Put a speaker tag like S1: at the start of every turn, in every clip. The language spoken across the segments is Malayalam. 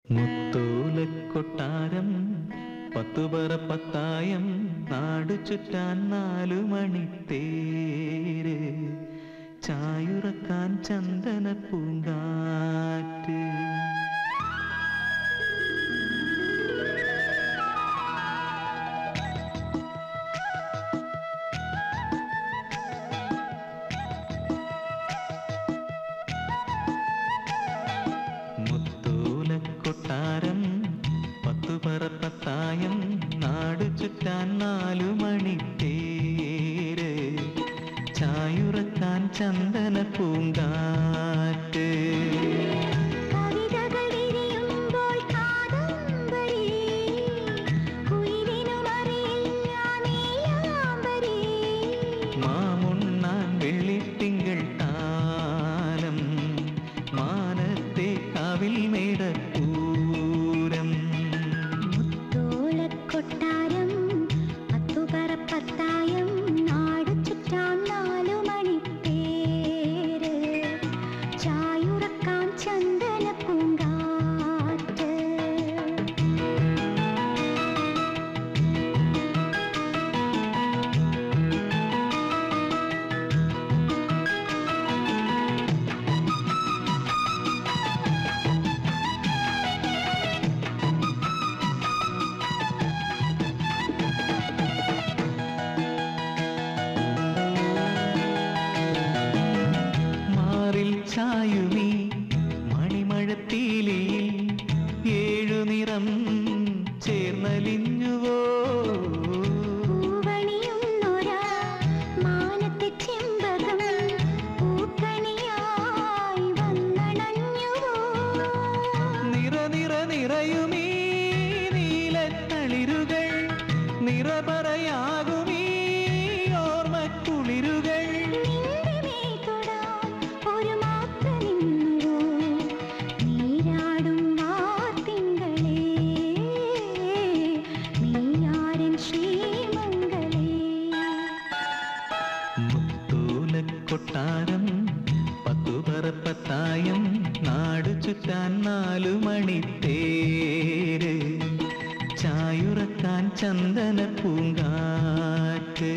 S1: മുത്തോലക്കൊട്ടാരം പത്തുപറ പത്തായം നാടു ചുറ്റാൻ നാലു മണിത്തേര് ചായുറക്കാൻ ചന്ദന പൂങ്കാറ്റ് മുത്തോലക്കൊട്ടാരം പത്തുപറ പത്തായം നാടു ചുറ്റാൻ നാലു മണിത്തേര് ചായുറക്കാൻ ചന്ദന പൂങ്കാറ്റ്
S2: കവിതകൾ വിരിയുമ്പോൾ കാദംബരി കുയിലിനുമറിയില്ല നീലാംബരി
S1: മാമുണ്ണാൻ വെള്ളിത്തിങ്കൾ താലം മാനത്തെ കാവിൽ മേടപ്പൂരം
S2: തോലക്കൊട്ടാരം പത്തുപറപ്പത്തായം നാട് ചുറ്റാൻ നാലു മണിത്തേര് ചായുറക്കാൻ ചന്ദന പൂങ്കാറ്റ്
S1: മാറിൽ ചായുമീ മണിമഴത്തീലിയിൽ ഏഴു നിറം ചേർന്നലിഞ്ഞുവോ
S2: പൂവണിയുന്നൊരാ മാനത്തെ ചെമ്പകം പൂക്കണിയായി വന്നണഞ്ഞുവോ
S1: നിറ നിറ നിറയുമീ നീലത്തളിരുകൾ നിറപറയാകുമീ ഓർമ്മക്കുളിരുകൾ
S2: നിന്റെ മേൽ തൊടാൻ ഒരു മാത്ര നിന്നുവോ നീരാടും വാർത്തിങ്കളേ നീയാരൻ ശ്രീമംഗളേ
S1: മുത്തൂലക്കൊട്ടാരം പത്തുപറപ്പത്തായം നാടു ചുറ്റാൻ നാലു മണിത്തേര് ചായുറക്കാൻ ചന്ദന പൂങ്കാറ്റ്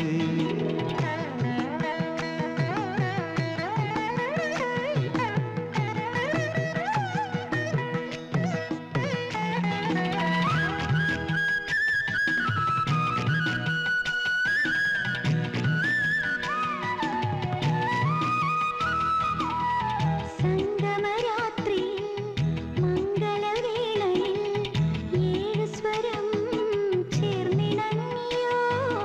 S2: സംഗമരാത്രിയിൽ മംഗളവേളയിൽ ഏഴ് സ്വരം ചേർന്നിണങ്ങിയോ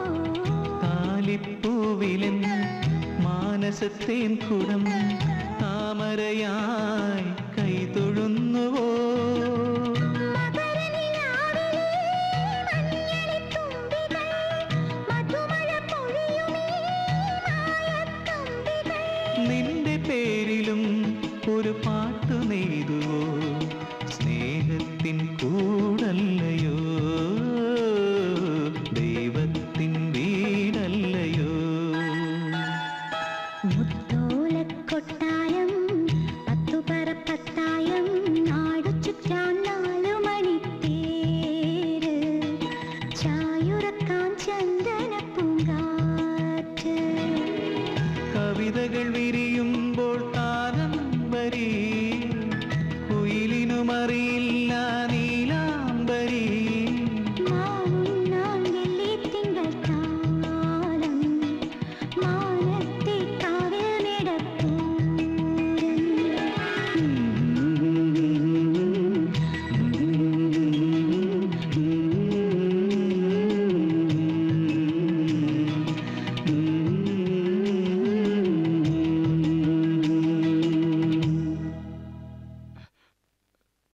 S1: താലിപ്പൂവിലൻ മാനസത്തേൻ കുടം താമരയായി കൈതൊഴുന്നുവോ
S2: മകരനിലാവിലെ മഞ്ഞളിത്തുമ്പികൾ മധുമഴ പൊഴിയുമീ മായത്തുമ്പികൾ
S1: നിന്റെ പേരിലും ഒരു പാട്ടു നെയ്തുവോ സ്നേഹത്തിൻ കൂ